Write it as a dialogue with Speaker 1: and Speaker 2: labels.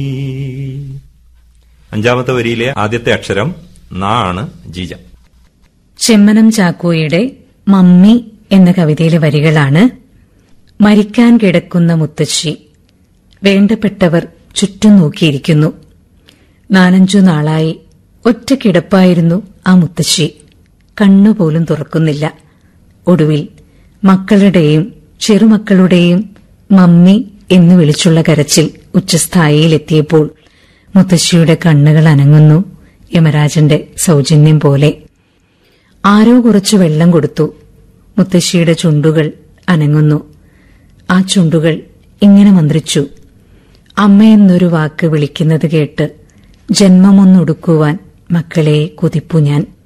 Speaker 1: അഞ്ചാമത്തെ വരിയിലെ ആദ്യത്തെ അക്ഷരം നാ ആണ് ജീജ
Speaker 2: ചെമ്മനം ചാക്കോയുടെ മമ്മി എന്ന കവിതയിലെ വരികളാണ് മരിക്കാൻ കിടക്കുന്ന മുത്തശ്ശി വേണ്ടപ്പെട്ടവർ ചുറ്റും നോക്കിയിരിക്കുന്നു നാലഞ്ചു നാളായി ഒറ്റ കിടപ്പായിരുന്നു ആ മുത്തശ്ശി കണ്ണുപോലും തുറക്കുന്നില്ല ഒടുവിൽ മക്കളുടെയും ചെറുമക്കളുടെയും മമ്മി എന്ന് വിളിച്ചുള്ള കരച്ചിൽ ഉച്ചസ്ഥായിയിലെത്തിയപ്പോൾ മുത്തശ്ശിയുടെ കണ്ണുകൾ അനങ്ങുന്നു യമരാജന്റെ സൗജന്യം പോലെ ആരോ കുറച്ച് വെള്ളം കൊടുത്തു മുത്തശ്ശിയുടെ ചുണ്ടുകൾ അനങ്ങുന്നു ആ ചുണ്ടുകൾ ഇങ്ങനെ മന്ത്രിച്ചു അമ്മയെന്നൊരു വാക്ക് വിളിക്കുന്നത് കേട്ട് ജന്മമൊന്നൊടുക്കുവാൻ മക്കളെ കുതിപ്പു ഞാൻ